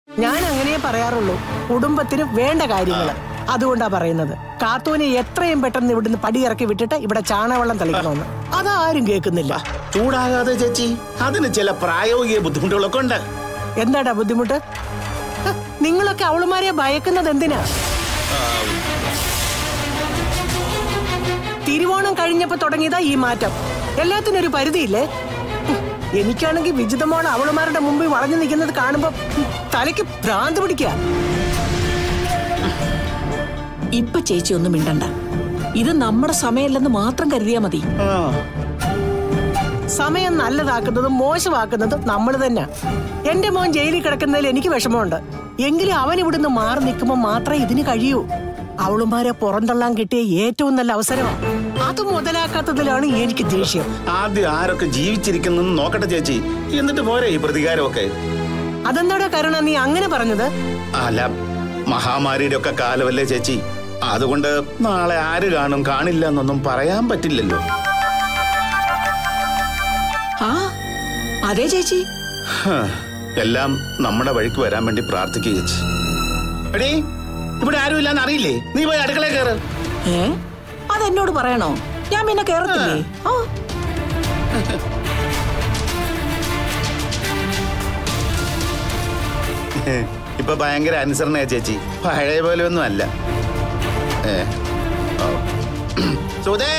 ഞാൻ അങ്ങനെ പറയാറുള്ളൂ കുടുംബത്തിന് വേണ്ട കാര്യങ്ങൾ അതുകൊണ്ടാ പറയുന്നത് കാത്തൂനെ എത്രയും പെട്ടെന്ന് ഇവിടുന്ന് പടിയിറക്കി വിട്ടിട്ട് ഇവിടെ ചാണകവെള്ളം തളിക്കണമെന്ന് അതാരും കേൾക്കുന്നില്ല ചൂടാകാതെ ചേച്ചി അതിന് ചില പ്രായോഗിക ബുദ്ധിമുട്ടുകളൊക്കെ ഉണ്ട് എന്താടാ ബുദ്ധിമുട്ട് ഹ, നിങ്ങളൊക്കെ അവളുമാരെ ഭയക്കുന്നത് എന്തിനാ തിരുവോണം കഴിഞ്ഞപ്പോ തുടങ്ങിയതാ ഈ മാറ്റം എല്ലാത്തിനും ഒരു പരിധിയില്ലേ ഹും, എനിക്കാണെങ്കിൽ വിജിതമോൾ അവളുമാരുടെ മുമ്പിൽ വളഞ്ഞു നിൽക്കുന്നത് കാണുമ്പോ ഹും, തലയ്ക്ക് ഭ്രാന്ത് പിടിക്കുക ഇപ്പൊ ചേച്ചി ഒന്നും മിണ്ടണ്ട ഇത് നമ്മുടെ സമയമല്ലെന്ന് മാത്രം കരുതിയാ മതി ആ, സമയം നല്ലതാക്കുന്നതും മോശമാക്കുന്നതും നമ്മൾ തന്നെ എന്റെ മോൻ ജയിലിൽ കിടക്കുന്നതിൽ എനിക്ക് വിഷമമുണ്ട് എങ്കിലും അവൻ ഇവിടുന്ന് മാറി നിൽക്കുമ്പോൾ മാത്രമേ ഇതിന് കഴിയൂ അവളുമാരെ പുറന്തള്ളാൻ കിട്ടിയ ഏറ്റവും നല്ല അവസരമാണ് അത് മുതലാക്കാത്തതിലാണ് എനിക്ക് ദേഷ്യം ആദ്യം ആരൊക്കെ ജീവിച്ചിരിക്കുന്നു നോക്കട്ടെ ചേച്ചി എന്നിട്ട് പോരെ ഈ പ്രതികാരമൊക്കെ അതെന്താടാ കരുണ നീ അങ്ങനെ പറഞ്ഞത് അല്ല മഹാമാരിയുടെ ഒക്കെ കാലമല്ലേ ചേച്ചി അതുകൊണ്ട് നാളെ ആര് കാണും കാണില്ല എന്നൊന്നും പറയാൻ പറ്റില്ലല്ലോ ആ അതെ ചേച്ചി ഹ, എല്ലാം നമ്മുടെ വഴിക്ക് വരാൻ വേണ്ടി പ്രാർത്ഥിക്കുക ചേച്ചി എടീ ഇവിടെ ആരുമില്ലാന്ന് അറിയില്ലേ നീ പോയി അടുക്കളയിൽ കയറ് ഏ അതെന്നോട് പറയണോ ഞാൻ പിന്നെ കേറത്തില്ലേ ആ ഇപ്പൊ ഭയങ്കര അനുസരണയാ ചേച്ചി പഴയ പോലെ ഒന്നും അല്ല ഏ ഓ. സുധേ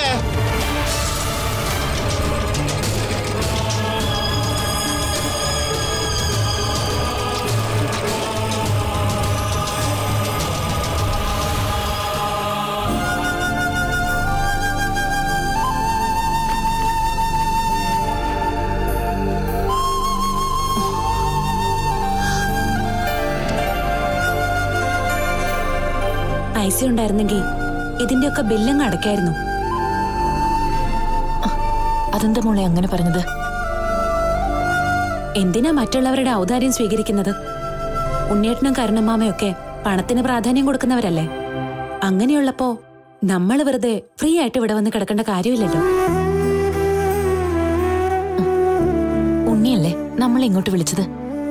പൈസ ഉണ്ടായിരുന്നെങ്കിൽ ഇതിന്റെയൊക്കെ ബില്ലങ്ങ് അടയ്ക്കായിരുന്നു അതെന്താ മോളെ അങ്ങനെ പറഞ്ഞത് എന്തിനാ മറ്റുള്ളവരുടെ ഔദാര്യം സ്വീകരിക്കുന്നത് ഉണ്ണിയേട്ടനും കരുണമ്മാമയൊക്കെ പണത്തിന് പ്രാധാന്യം കൊടുക്കുന്നവരല്ലേ അങ്ങനെയുള്ളപ്പോ നമ്മൾ വെറുതെ ഫ്രീ ആയിട്ട് ഇവിടെ വന്ന് കിടക്കേണ്ട കാര്യമില്ലല്ലോ ഉണ്ണിയല്ലേ നമ്മളെ ഇങ്ങോട്ട് വിളിച്ചത്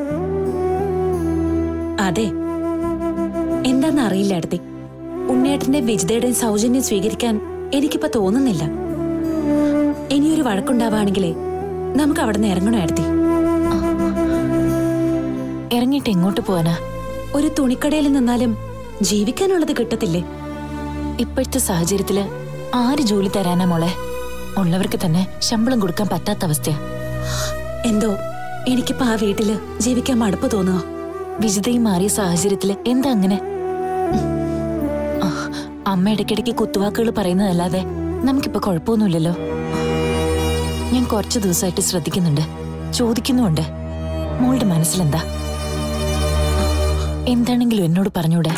അതെ എന്താന്ന് അറിയില്ല അടുത്തി ഉണ്ണിയേട്ടന്റെ ബിജിതയുടെയും സൗജന്യം സ്വീകരിക്കാൻ എനിക്കിപ്പോ തോന്നുന്നില്ല ഇനിയൊരു വഴക്കുണ്ടാവുകയാണെങ്കിലേ നമുക്ക് അവിടെ നിന്ന് ഇറങ്ങണോ അടുത്തി ഇറങ്ങിയിട്ട് എങ്ങോട്ട് പോവാനാ ഒരു തുണിക്കടയിൽ നിന്നാലും ജീവിക്കാനുള്ളത് കിട്ടത്തില്ലേ ഇപ്പോഴത്തെ സാഹചര്യത്തില് ആര് ജോലി തരാനാ മോളെ ഉള്ളവർക്ക് തന്നെ ശമ്പളം കൊടുക്കാൻ പറ്റാത്ത അവസ്ഥയാ എന്തോ എനിക്കിപ്പോ ആ വീട്ടില് ജീവിക്കാൻ മടുപ്പ് തോന്നുക വിജിതയും മാറിയ സാഹചര്യത്തില് എന്താ അങ്ങനെ ആ, അമ്മ ഇടയ്ക്കിടയ്ക്ക് കുത്തുവാക്കുകൾ പറയുന്നതല്ലാതെ നമുക്കിപ്പോ കുഴപ്പമൊന്നുമില്ലല്ലോ ഞാൻ കുറച്ചു ദിവസമായിട്ട് ശ്രദ്ധിക്കുന്നുണ്ട് ചോദിക്കുന്നുമുണ്ട് മോളുടെ മനസ്സിലെന്താ എന്താണെങ്കിലും എന്നോട് പറഞ്ഞൂടെ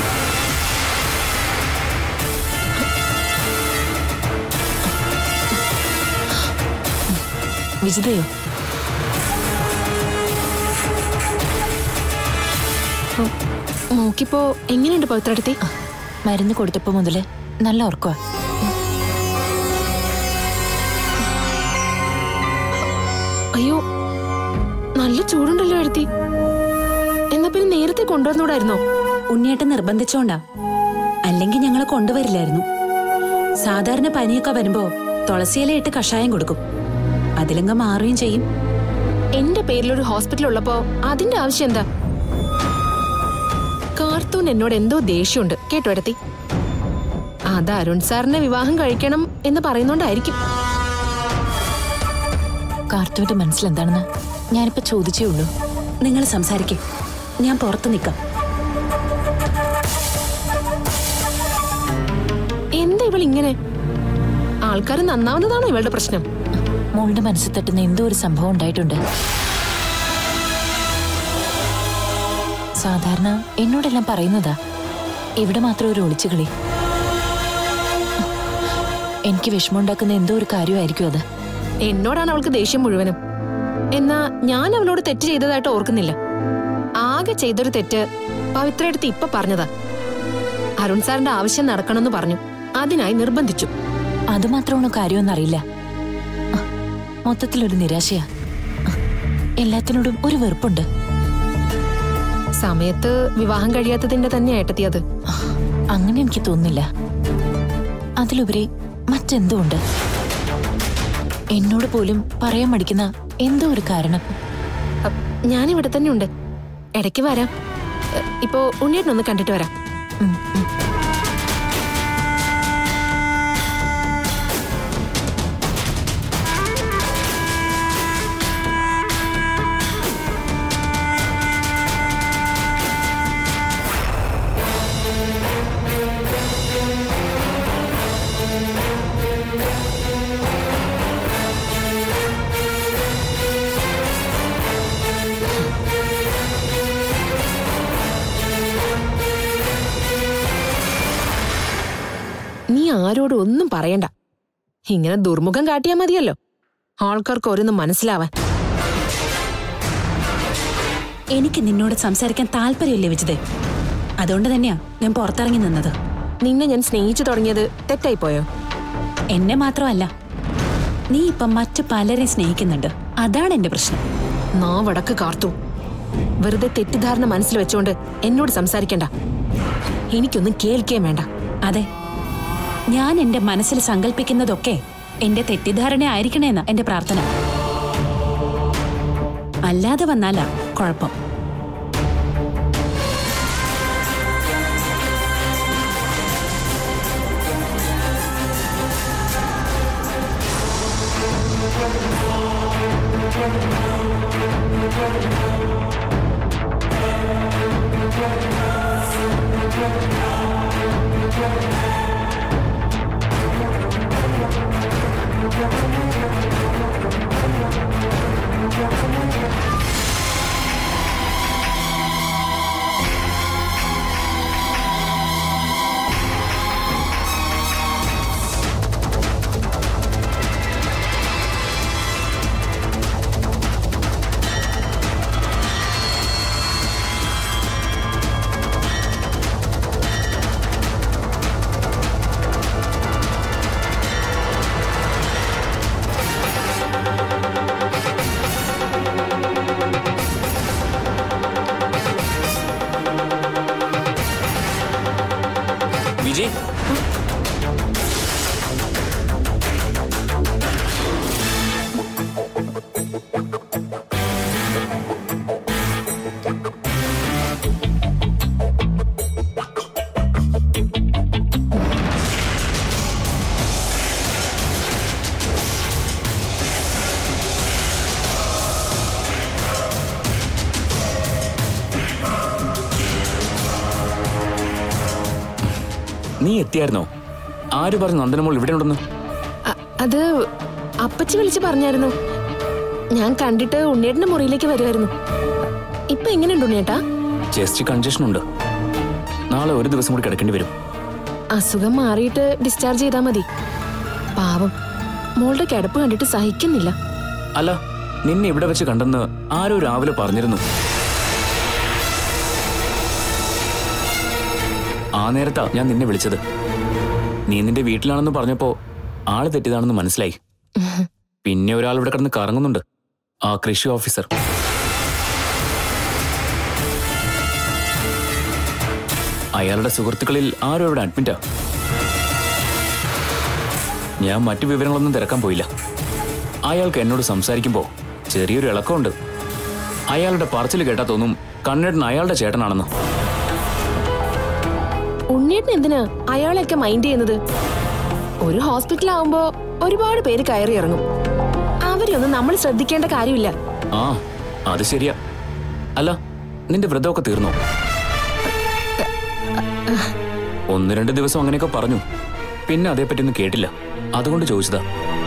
വിജിതയോ മോക്കിപ്പോ എങ്ങനെയുണ്ട് പവിത്രടുത്തി മരുന്ന് കൊടുത്തപ്പോ മുതല് നല്ല ഉറക്കമാ അയ്യോ നല്ല ചൂടുണ്ടല്ലോ എഴുത്തി എന്നാ പിന്നെ നേരത്തെ കൊണ്ടുവന്നൂടായിരുന്നോ ഉണ്ണിയേട്ടൻ നിർബന്ധിച്ചോണ്ടാ അല്ലെങ്കിൽ ഞങ്ങളെ കൊണ്ടുവരില്ലായിരുന്നു സാധാരണ പനിയൊക്കെ വരുമ്പോ തുളസിയിലയിട്ട് കഷായം കൊടുക്കും അതിലങ്ങ് മാറുകയും ചെയ്യും എന്റെ പേരിലൊരു ഹോസ്പിറ്റൽ ഉള്ളപ്പോ അതിന്റെ ആവശ്യം എന്താ കാർത്തൂൻ എന്നോട് എന്തോ ദേഷ്യമുണ്ട് കേട്ടോ എടത്തി അത് അരുൺ സാറിനെ വിവാഹം കഴിക്കണം എന്ന് പറയുന്നോണ്ടായിരിക്കും കാർത്തുവിന്റെ മനസ്സിലെന്താണെന്ന് ഞാനിപ്പോ ചോദിച്ചേ ഉള്ളൂ നിങ്ങൾ സംസാരിക്കേ ഞാൻ പുറത്ത് നിൽക്കാം എന്താ ഇവൾ ഇങ്ങനെ ആൾക്കാർ നന്നാവുന്നതാണോ ഇവളുടെ പ്രശ്നം മോളുടെ മനസ്സിൽ തട്ടുന്ന എന്തോ ഒരു സംഭവം ഉണ്ടായിട്ടുണ്ട് സാധാരണ എന്നോടെല്ലാം പറയുന്നതാ ഇവിടെ മാത്രം ഒരു ഒളിച്ചുകളി എനിക്ക് വിഷമമുണ്ടാക്കുന്ന എന്തോ ഒരു കാര്യമായിരിക്കും അത് എന്നോടാണ് അവൾക്ക് ദേഷ്യം മുഴുവനും എന്നാ ഞാൻ അവളോട് തെറ്റ് ചെയ്തതായിട്ട് ഓർക്കുന്നില്ല ആകെ ചെയ്തൊരു തെറ്റ് പവിത്രയെടുത്ത് ഇപ്പൊ പറഞ്ഞതാ അരുൺ സാറിന്റെ ആവശ്യം നടക്കണമെന്ന് പറഞ്ഞു അതിനായി നിർബന്ധിച്ചു അത് മാത്രമാണോ കാര്യമെന്നറിയില്ല അഹ്, മൊത്തത്തിലൊരു നിരാശയാ അഹ്, എല്ലാത്തിനോടും ഒരു വെറുപ്പുണ്ട് സമയത്ത് വിവാഹം കഴിയാത്തതിന്റെ തന്നെ ഏട്ടത്തി അത് അങ്ങനെ എനിക്ക് തോന്നുന്നില്ല അതിലുപരി മറ്റെന്തോ ഉണ്ട് എന്നോട് പോലും പറയാൻ മടിക്കുന്ന എന്തോ ഒരു കാരണം അ, ഞാനിവിടെ തന്നെ ഉണ്ട് ഇടയ്ക്ക് വരാം എ, ഇപ്പോ ഉണ്ണിയേട്ടനൊന്ന് കണ്ടിട്ട് വരാം ഉം, ഉം. നീ ആരോടും ഒന്നും പറയണ്ട ഇങ്ങനെ ദുർമുഖം കാട്ടിയാ മതിയല്ലോ ആൾക്കാർക്ക് ഓരോന്നും മനസ്സിലാവാൻ എനിക്ക് നിന്നോട് സംസാരിക്കാൻ താല്പര്യമില്ലേ വിജിതേ അതുകൊണ്ട് തന്നെയാ ഞാൻ പുറത്തിറങ്ങി നിന്നത് നിന്നെ ഞാൻ സ്നേഹിച്ചു തുടങ്ങിയത് തെറ്റായിപ്പോയോ എന്നെ മാത്രമല്ല നീ ഇപ്പം മറ്റു പലരെയും സ്നേഹിക്കുന്നുണ്ട് അതാണ് എന്റെ പ്രശ്നം നാ വടക്ക് കാർത്തു വെറുതെ തെറ്റിദ്ധാരണ മനസ്സിൽ വെച്ചോണ്ട് എന്നോട് സംസാരിക്കണ്ട എനിക്കൊന്നും കേൾക്കുകയും വേണ്ട അതെ ഞാൻ എന്റെ മനസ്സിൽ സങ്കല്പിക്കുന്നതൊക്കെ എന്റെ തെറ്റിദ്ധാരണ ആയിരിക്കണേന്ന എന്റെ പ്രാർത്ഥന അല്ലാതെ വന്നാലാ കുഴപ്പം വിജയ് നീ എത്തിയായിരുന്നോ ആര് പറഞ്ഞു നന്ദനമോൾ ഇവിടെ ഉണ്ടെന്ന് അ- അത് അപ്പച്ചി വിളിച്ച് പറഞ്ഞായിരുന്നു ഞാൻ കണ്ടിട്ട് ഉണ്ണിയേട്ടന്റെ മുറിയിലേക്ക് വരുമായിരുന്നു ഇപ്പൊ എങ്ങനെയുണ്ട് ഉണ്ണിയേട്ടാ ചെസ്റ്റ് കൺജഷൻ ഉണ്ട് നാളെ ഒരു ദിവസം കൂടി കിടക്കേണ്ടി വരും അസുഖം മാറിയിട്ട് ഡിസ്ചാർജ് ചെയ്താൽ മതി പാവം മോളുടെ കിടപ്പ് കണ്ടിട്ട് സഹിക്കുന്നില്ല അല്ല നിന്നെ ഇവിടെ വെച്ച് കണ്ടെന്ന് ആരോ രാവിലെ പറഞ്ഞിരുന്നു ആ നേരത്താ ഞാൻ നിന്നെ വിളിച്ചത് നീ നിന്റെ വീട്ടിലാണെന്ന് പറഞ്ഞപ്പോ ആള് തെറ്റിയതാണെന്ന് മനസ്സിലായി പിന്നെ ഒരാൾ ഇവിടെ കിടന്ന് കറങ്ങുന്നുണ്ട് ആ കൃഷി ഓഫീസർ അയാളുടെ സുഹൃത്തുക്കളിൽ ആരോ ഇവിടെ അഡ്മിറ്റാ ഞാൻ മറ്റു വിവരങ്ങളൊന്നും തിരക്കാൻ പോയില്ല അയാൾക്ക് എന്നോട് സംസാരിക്കുമ്പോൾ ചെറിയൊരു ഇളക്കമുണ്ട് അയാളുടെ പറച്ചിൽ കേട്ടാ തോന്നും കണ്ണേട്ടൻ അയാളുടെ ചേട്ടനാണെന്ന് ഉണ്ണിയേട്ടൻ എന്തിനാ അയാളെയൊക്കെ മൈൻഡ് ചെയ്യുന്നത് ഒരു ഹോസ്പിറ്റലാവുമ്പോ ഒരുപാട് പേര് കയറി ഇറങ്ങും അവരെയൊന്നും നമ്മൾ ശ്രദ്ധിക്കേണ്ട കാര്യമില്ല ആ അത് ശരിയാ അല്ല നിന്റെ വ്രതമൊക്കെ തീർന്നോ ഒന്ന് രണ്ട് ദിവസം അങ്ങനെയൊക്കെ പറഞ്ഞു പിന്നെ അതേപ്പറ്റിയൊന്നും കേട്ടില്ല അതുകൊണ്ട് ചോദിച്ചതാ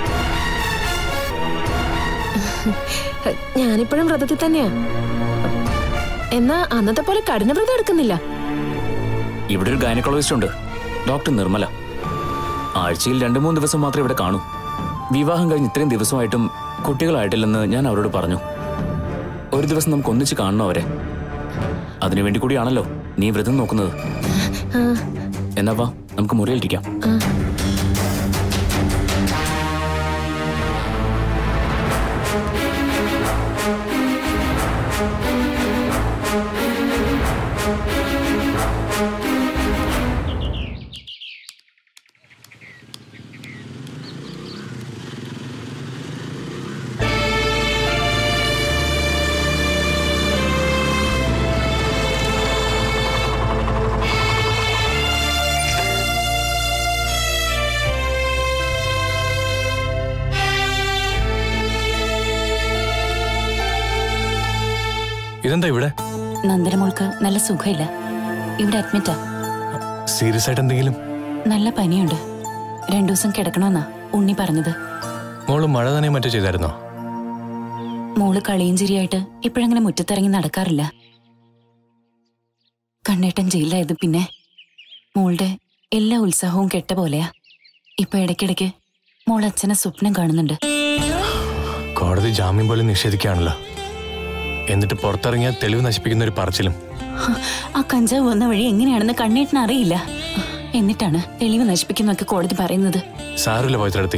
ഞാനിപ്പോഴും വ്രതത്തിൽ തന്നെയാ എന്നാ അന്നത്തെ പോലെ കഠിന വ്രതം എടുക്കുന്നില്ല ഇവിടെ ഒരു ഗൈനക്കോളജിസ്റ്റ് ഉണ്ട് ഡോക്ടർ നിർമ്മല ആഴ്ചയിൽ രണ്ടു മൂന്ന് ദിവസം മാത്രമേ ഇവിടെ കാണൂ വിവാഹം കഴിഞ്ഞ് ഇത്രയും ദിവസമായിട്ടും കുട്ടികളായിട്ടില്ലെന്ന് ഞാൻ അവരോട് പറഞ്ഞു ഒരു ദിവസം നമുക്ക് ഒന്നിച്ച് കാണണം അവരെ അതിനുവേണ്ടി കൂടിയാണല്ലോ നീ വ്രതം നോക്കുന്നത് ആ, എന്നാ വാ നമുക്ക് മുറിയിലിരിക്കാം ആ. ഇതെന്താ ഇവിടെ നന്ദനമോൾക്ക് നല്ല സുഖമില്ല ഇവിടെ അഡ്മിറ്റാ സീരിയസ് ആയിട്ട് എന്തെങ്കിലും നല്ല പനിയുണ്ട് രണ്ടു ദിവസം കിടക്കണമെന്നാ ഉണ്ണി പറഞ്ഞത് മോള് മഴ തന്നെ മറ്റോ ചെയ്തായിരുന്നോ മോള് കളിയും ചിരിയായിട്ട് ഇപ്പോഴങ്ങനെ മുറ്റത്തിറങ്ങി നടക്കാറില്ല കണ്ണേട്ടൻ ജയിലായത് പിന്നെ മോളുടെ എല്ലാ ഉത്സാഹവും കെട്ട പോലെയാ ഇപ്പൊ ഇടയ്ക്കിടയ്ക്ക് മോൾ അച്ഛനെ സ്വപ്നം കാണുന്നുണ്ട് കോടതി ജാമ്യം പോലും നിഷേധിക്കുകയാണല്ലോ എന്നിട്ട് പുറത്തിറങ്ങിയാൽ തെളിവ് നശിപ്പിക്കുന്ന ഒരു പറച്ചിലും ഹ, ആ കഞ്ചാവ് വന്ന വഴി എങ്ങനെയാണെന്ന് കണ്ണേട്ടന് അറിയില്ല എന്നിട്ടാണ് തെളിവ് നശിപ്പിക്കുന്നൊക്കെ കോടതി പറയുന്നത് സാരമില്ല പോയത്തിടത്തി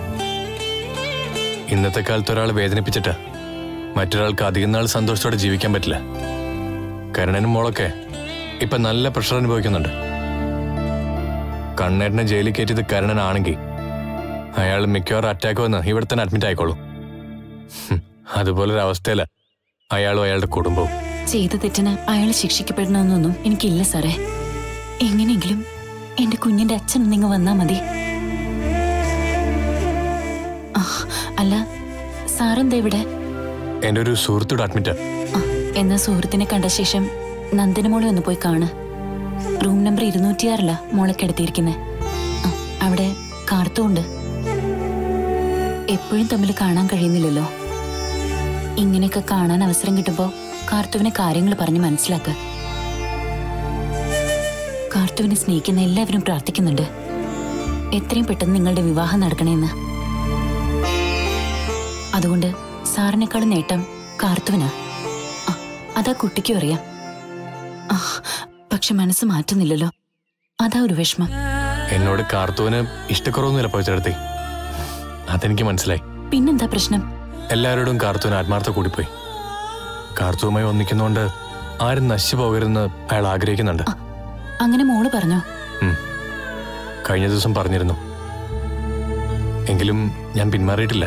ഇന്നത്തെ കാലത്ത് ഒരാളെ വേദനിപ്പിച്ചിട്ട് മറ്റൊരാൾക്ക് അധികം നാൾ സന്തോഷത്തോടെ ജീവിക്കാൻ പറ്റില്ല കരുണനും മോളൊക്കെ ഇപ്പൊ നല്ല പ്രഷർ അനുഭവിക്കുന്നുണ്ട് കണ്ണേട്ടനെ ജയിലിൽ കയറ്റിയത് കരുണനാണെങ്കിൽ അയാൾ മിക്കവാറും അറ്റാക്ക് വന്ന് ഇവിടെ തന്നെ അഡ്മിറ്റ് ആയിക്കോളും ഹും, അതുപോലൊരു അവസ്ഥയില അയാളും അയാളുടെ കുടുംബവും ചെയ്ത തെറ്റിന് അയാൾ ശിക്ഷിക്കപ്പെടണമെന്നൊന്നും എനിക്കില്ല സാറേ എങ്ങനെയെങ്കിലും എന്റെ കുഞ്ഞിന്റെ അച്ഛൻ നിങ്ങൾ വന്നാ മതി ആ, അല്ല സാറെന്താ ഇവിടെ എന്റെ ഒരു സുഹൃത്തോട് അഡ്മിറ്റ് ആ, എന്നാ സുഹൃത്തിനെ കണ്ട ശേഷം നന്ദനമോളെ ഒന്ന് പോയി കാണ് റൂം നമ്പർ ഇരുന്നൂറ്റിയാറിലാ മോളെ കിടത്തിയിരിക്കുന്നെ ആ, അവിടെ കാർത്തുണ്ട് എപ്പോഴും തമ്മിൽ കാണാൻ കഴിയുന്നില്ലല്ലോ ഇങ്ങനെയൊക്കെ കാണാൻ അവസരം കിട്ടുമ്പോ കാർത്തുവിനെ കാര്യങ്ങൾ പറഞ്ഞ് മനസ്സിലാക്ക കാർത്തുവിനെ സ്നേഹിക്കുന്ന എല്ലാവരും പ്രാർത്ഥിക്കുന്നുണ്ട് എത്രയും പെട്ടെന്ന് നിങ്ങളുടെ വിവാഹം നടക്കണേന്ന് അതുകൊണ്ട് സാറിനേക്കാളും നേട്ടം കാർത്തുവിനാ ആ, അതാ കുട്ടിക്കും അറിയാം ആ, പക്ഷെ മനസ്സ് മാറ്റുന്നില്ലല്ലോ അതാ ഒരു വിഷമം എന്നോട് കാർത്തുവിന് ഇഷ്ടക്കുറവൊന്നുമില്ല പോയത്തിടത്തി അതെനിക്ക് മനസ്സിലായി പിന്നെന്താ പ്രശ്നം എല്ലാവരോടും കാർത്തുവിന് ആത്മാർത്ഥ കൂടിപ്പോയി കാർത്തുവുമായി ഒന്നിക്കുന്നോണ്ട് ആരും നശിച്ചു പോകരുതെന്ന് അയാൾ ആഗ്രഹിക്കുന്നുണ്ട് അങ്ങനെ മോള് പറഞ്ഞോ ഉം. കഴിഞ്ഞ ദിവസം പറഞ്ഞിരുന്നു എങ്കിലും ഞാൻ പിന്മാറിയിട്ടില്ല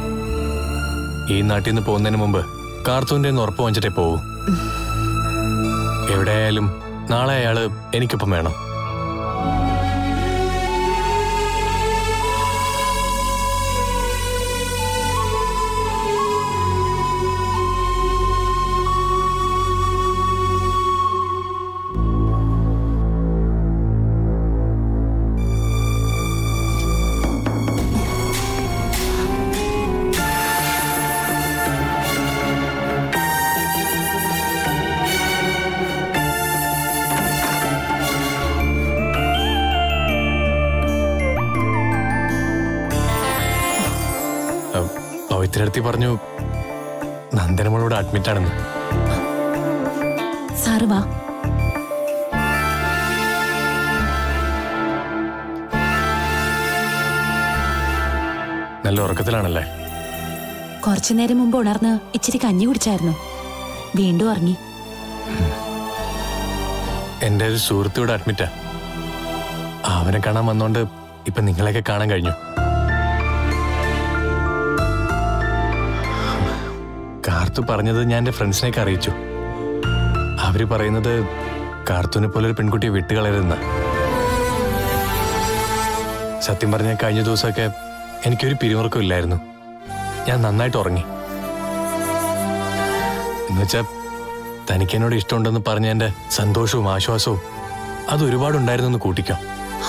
ഈ നാട്ടിൽ നിന്ന് പോകുന്നതിന് മുമ്പ് കാർത്തുവിന്റെ ഒന്ന് ഉറപ്പ് വാങ്ങിച്ചിട്ടേ പോകൂ എവിടെയായാലും നാളെ അയാള് എനിക്കൊപ്പം വേണം അഹ് പവിത്രടുത്തി പറഞ്ഞു നന്ദനമോളോട് അഡ്മിറ്റ് ആണെന്ന് സാറ് വാ നല്ല ഉറക്കത്തിലാണല്ലേ കുറച്ചു നേരം മുമ്പ് ഉണർന്ന് ഇച്ചിരി കഞ്ഞി കുടിച്ചായിരുന്നു വീണ്ടും ഉറങ്ങി എന്റെ ഒരു സുഹൃത്തിവിടെ അഡ്മിറ്റാ അവനെ കാണാൻ വന്നോണ്ട് ഇപ്പൊ നിങ്ങളെയൊക്കെ കാണാൻ കഴിഞ്ഞു കാർത്തു പറഞ്ഞത് ഞാൻ എന്റെ ഫ്രണ്ട്സിനെയൊക്കെ അറിയിച്ചു അവര് പറയുന്നത് കാർത്തുവിനെ പോലെ ഒരു പെൺകുട്ടിയെ വിട്ടുകളയരുതെന്ന് സത്യം പറഞ്ഞ കഴിഞ്ഞ ദിവസമൊക്കെ എനിക്കൊരു പിരിമുറുക്കം ഇല്ലായിരുന്നു ഞാൻ നന്നായിട്ട് ഉറങ്ങി എന്നുവെച്ചാ തനിക്ക് എന്നോട് ഇഷ്ടമുണ്ടെന്ന് പറഞ്ഞ എന്റെ സന്തോഷവും ആശ്വാസവും അത് ഒരുപാടുണ്ടായിരുന്നു കൂട്ടിക്കാം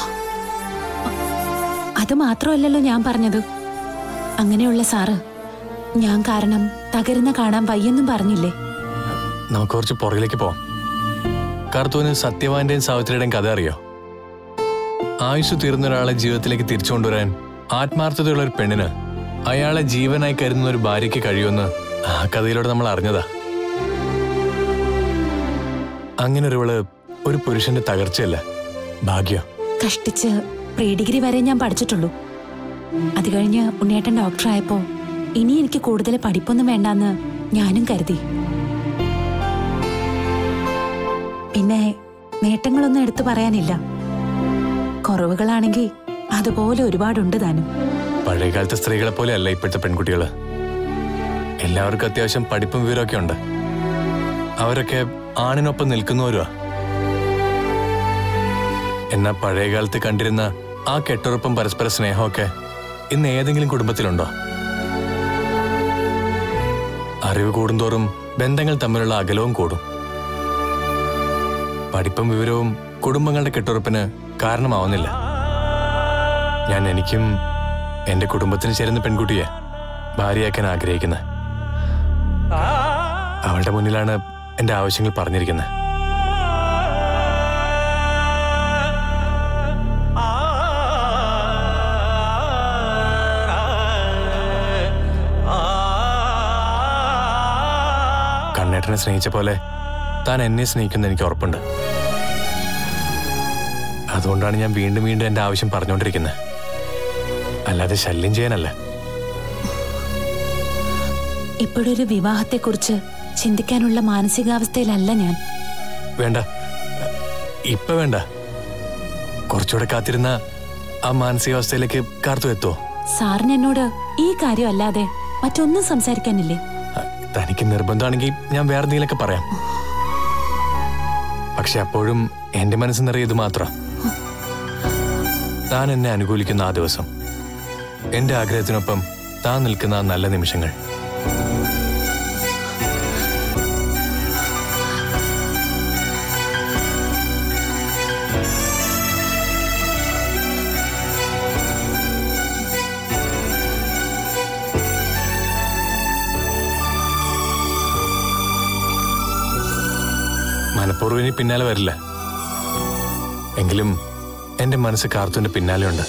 അത് മാത്രമല്ലല്ലോ ഞാൻ പറഞ്ഞത് അങ്ങനെയുള്ള സാറ് ഞാൻ കാരണം തകരുന്ന കാണാൻ വയ്യെന്നും പറഞ്ഞില്ലേ നമുക്ക് കുറച്ച് പുറകിലേക്ക് പോവാം കാർത്തൂന് സത്യവാന്റെയും സാവിത്രിയുടെയും കഥ അറിയോ ആയുസ് തീർന്ന ഒരാളെ ജീവിതത്തിലേക്ക് തിരിച്ചു കൊണ്ടുവരാൻ ആത്മാർത്ഥതയുള്ള ഒരു പെണ്ണിന് അയാളെ ജീവനായി കരുതുന്ന ഒരു ഭാര്യയ്ക്ക് കഴിയുമെന്ന് ആ കഥയിലൂടെ നമ്മൾ അറിഞ്ഞതാ അങ്ങനെ ഒരുവള് ഒരു പുരുഷന്റെ തകർച്ചയല്ല ഭാഗ്യം കഷ്ടിച്ച് പ്രീ ഡിഗ്രി വരെ ഞാൻ പഠിച്ചിട്ടുള്ളൂ അത് കഴിഞ്ഞ് ഉണ്ണിയേട്ടൻ ഡോക്ടറായപ്പോ ഇനി എനിക്ക് കൂടുതൽ പഠിപ്പൊന്നും വേണ്ടാന്ന് ഞാനും കരുതി പിന്നെ നേട്ടങ്ങളൊന്നും എടുത്തു പറയാനില്ല കുറവുകളാണെങ്കിൽ അതുപോലെ ഒരുപാടുണ്ട് താനും പഴയകാലത്തെ സ്ത്രീകളെ പോലെയല്ല ഇപ്പോഴത്തെ പെൺകുട്ടികൾ എല്ലാവർക്കും അത്യാവശ്യം പഠിപ്പും വിവരമൊക്കെ ഉണ്ട് അവരൊക്കെ ആണിനൊപ്പം നിൽക്കുന്നവരുവാ എന്നാ പഴയകാലത്ത് കണ്ടിരുന്ന ആ കെട്ടുറപ്പും പരസ്പര സ്നേഹമൊക്കെ ഇന്ന് ഏതെങ്കിലും കുടുംബത്തിലുണ്ടോ അറിവ് കൂടുന്തോറും ബന്ധങ്ങൾ തമ്മിലുള്ള അകലവും കൂടും പഠിപ്പും വിവരവും കുടുംബങ്ങളുടെ കെട്ടുറപ്പിന് കാരണമാവുന്നില്ല ഞാൻ എനിക്കും എന്റെ കുടുംബത്തിന് ചേരുന്ന പെൺകുട്ടിയെ ഭാര്യയാക്കാൻ ആഗ്രഹിക്കുന്നത് അവളുടെ മുന്നിലാണ് എന്റെ ആവശ്യങ്ങൾ പറഞ്ഞിരിക്കുന്നത് കണ്ണേട്ടനെ സ്നേഹിച്ച പോലെ താൻ എന്നെ സ്നേഹിക്കുന്ന എനിക്ക് ഉറപ്പുണ്ട് അതുകൊണ്ടാണ് ഞാൻ വീണ്ടും വീണ്ടും എന്റെ ആവശ്യം പറഞ്ഞുകൊണ്ടിരിക്കുന്നത് അല്ലാതെ ശല്യം ചെയ്യാനല്ല ഇപ്പോഴൊരു വിവാഹത്തെക്കുറിച്ച് ചിന്തിക്കാനുള്ള മാനസികാവസ്ഥയിലല്ല ഞാൻ വേണ്ട ഇപ്പൊ വേണ്ട കുറച്ചുകൂടെ കാത്തിരുന്ന ആ മാനസികാവസ്ഥയിലേക്ക് കാർത്തു എത്തോ സാറിന് എന്നോട് ഈ കാര്യം അല്ലാതെ മറ്റൊന്നും സംസാരിക്കാനില്ലേ തനിക്ക് നിർബന്ധമാണെങ്കിൽ ഞാൻ വേറെ എന്തെങ്കിലുമൊക്കെ പറയാം പക്ഷെ അപ്പോഴും എന്റെ മനസ്സ് നിറയെ ഇത് മാത്രം താൻ എന്നെ അനുകൂലിക്കുന്ന ആ ദിവസം എന്റെ ആഗ്രഹത്തിനൊപ്പം താൻ നിൽക്കുന്ന ആ നല്ല നിമിഷങ്ങൾ മനഃപൂർവ്വം ഇനി പിന്നാലെ വരില്ല എങ്കിലും എന്റെ മനസ്സ് കാർത്തുവിന്റെ പിന്നാലെയുണ്ട്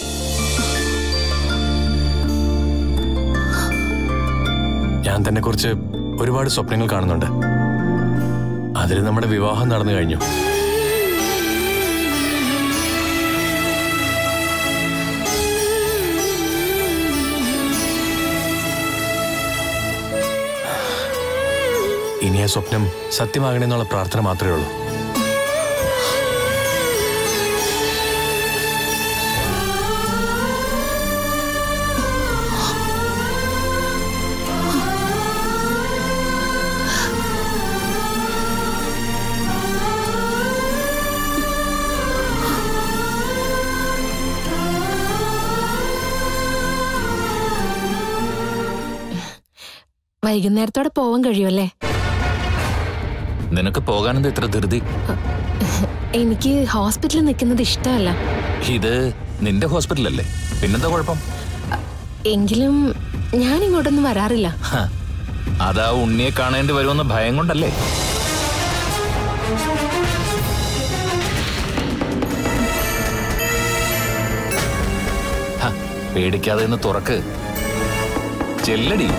ഞാൻ തന്നെ കുറിച്ച് ഒരുപാട് സ്വപ്നങ്ങൾ കാണുന്നുണ്ട് അതിൽ നമ്മുടെ വിവാഹം നടന്നു കഴിഞ്ഞു ഇനി ആ സ്വപ്നം സത്യമാകണമെന്നുള്ള പ്രാർത്ഥന മാത്രമേ ഉള്ളൂ വൈകുന്നേരത്തോടെ പോവാൻ കഴിയുമല്ലേ നിനക്ക് പോകാനെന്താ ഇത്ര ധൃതി എനിക്ക് ഹോസ്പിറ്റലിൽ നിൽക്കുന്നത് ഇഷ്ടമല്ല ഇത് നിന്റെ ഹോസ്പിറ്റലല്ലേ പിന്നെന്താ കുഴപ്പം എങ്കിലും ഞാൻ ഇങ്ങോട്ടൊന്നും വരാറില്ല ഹ, അതാ ഉണ്ണിയെ കാണേണ്ടി വരുമെന്ന ഭയം കൊണ്ടല്ലേ ഹ, പേടിക്കാതെ ഒന്ന് തുറക്ക് ചെല്ലടി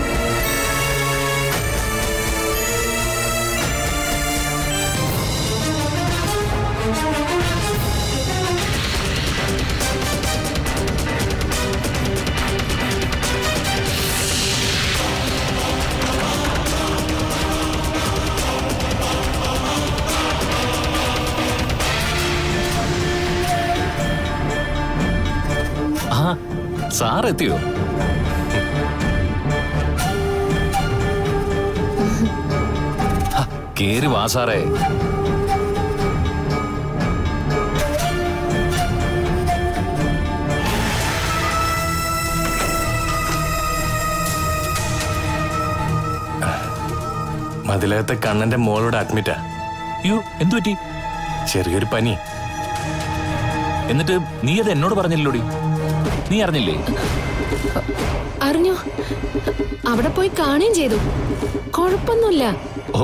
ആ സാർ എത്തിയോ ഹ, കേറി വാ സാറേ മതിലകത്തെ കണ്ണന്റെ മോളോട് അഡ്മിറ്റാ അയ്യോ എന്തു പറ്റി ചെറിയൊരു പനി എന്നിട്ട് നീ അത് എന്നോട് പറഞ്ഞില്ലോടി നീ അറിഞ്ഞില്ലേ അറിഞ്ഞോ അവിടെ പോയി കാണുകയും ചെയ്തു കുഴപ്പമൊന്നുമില്ല ഓ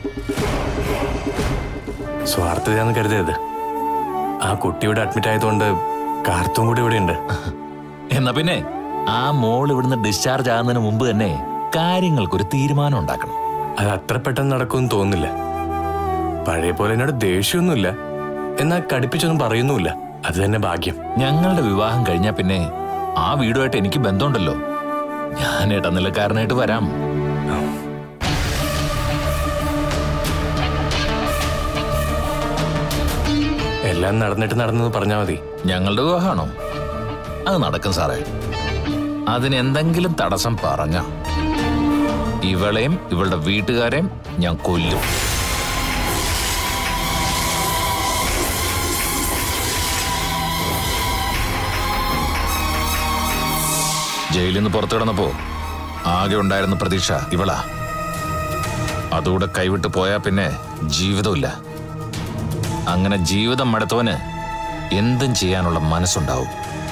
സ്വാർത്ഥതയാന്ന് കരുതരുത് ആ കുട്ടിയുടെ അഡ്മിറ്റ് ആയതുകൊണ്ട് കാർത്തും കൂടി ഇവിടെ ഉണ്ട് എന്നാ പിന്നെ ആ മോൾ ഇവിടുന്ന് ഡിസ്ചാർജ് ആകുന്നതിന് മുമ്പ് തന്നെ കാര്യങ്ങൾക്കൊരു തീരുമാനം ഉണ്ടാക്കണം അത് അത്ര പെട്ടെന്ന് നടക്കുമെന്ന് തോന്നുന്നില്ല പഴയ പോലെ എന്നോട് ദേഷ്യമൊന്നുമില്ല എന്നാൽ കടുപ്പിച്ചൊന്നും പറയുന്നുമില്ല അത് തന്നെ ഭാഗ്യം ഞങ്ങളുടെ വിവാഹം കഴിഞ്ഞാ പിന്നെ ആ വീടുമായിട്ട് എനിക്ക് ബന്ധമുണ്ടല്ലോ ഞാൻ ഇടനിലക്കാരനായിട്ട് വരാം എല്ലാം നടന്നിട്ട് നടന്നെന്ന് പറഞ്ഞാൽ മതി ഞങ്ങളുടെ വിവാഹമാണോ അത് നടക്കും സാറേ അതിനെന്തെങ്കിലും തടസ്സം പറഞ്ഞ ഇവളെയും ഇവളുടെ വീട്ടുകാരെയും ഞാൻ കൊല്ലും ജയിലിൽ നിന്ന് പുറത്തു കിടന്നപ്പോ ആകെ ഉണ്ടായിരുന്ന പ്രതീക്ഷ ഇവളാ അതുകൂടെ കൈവിട്ട് പോയാ പിന്നെ ജീവിതമില്ല അങ്ങനെ ജീവിതം മടുത്തവന് എന്തും ചെയ്യാനുള്ള മനസ്സുണ്ടാവും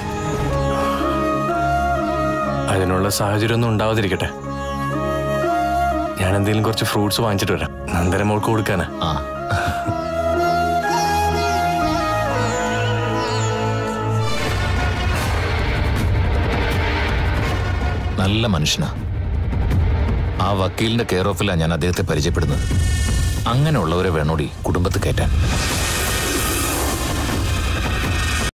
അതിനുള്ള സാഹചര്യം ഒന്നും ഉണ്ടാവാതിരിക്കട്ടെ ഞാൻ എന്തെങ്കിലും കുറച്ച് ഫ്രൂട്ട്സ് വാങ്ങിച്ചിട്ട് വരാം നന്ദന മോൾക്ക് കൊടുക്കാനാ ആ നല്ല മനുഷ്യനാ ആ വക്കീലിന്റെ കെയർ ഓഫിലാണ് ഞാൻ അദ്ദേഹത്തെ പരിചയപ്പെടുന്നത് അങ്ങനെയുള്ളവരെ വേണോടി കുടുംബത്ത് കയറ്റാൻ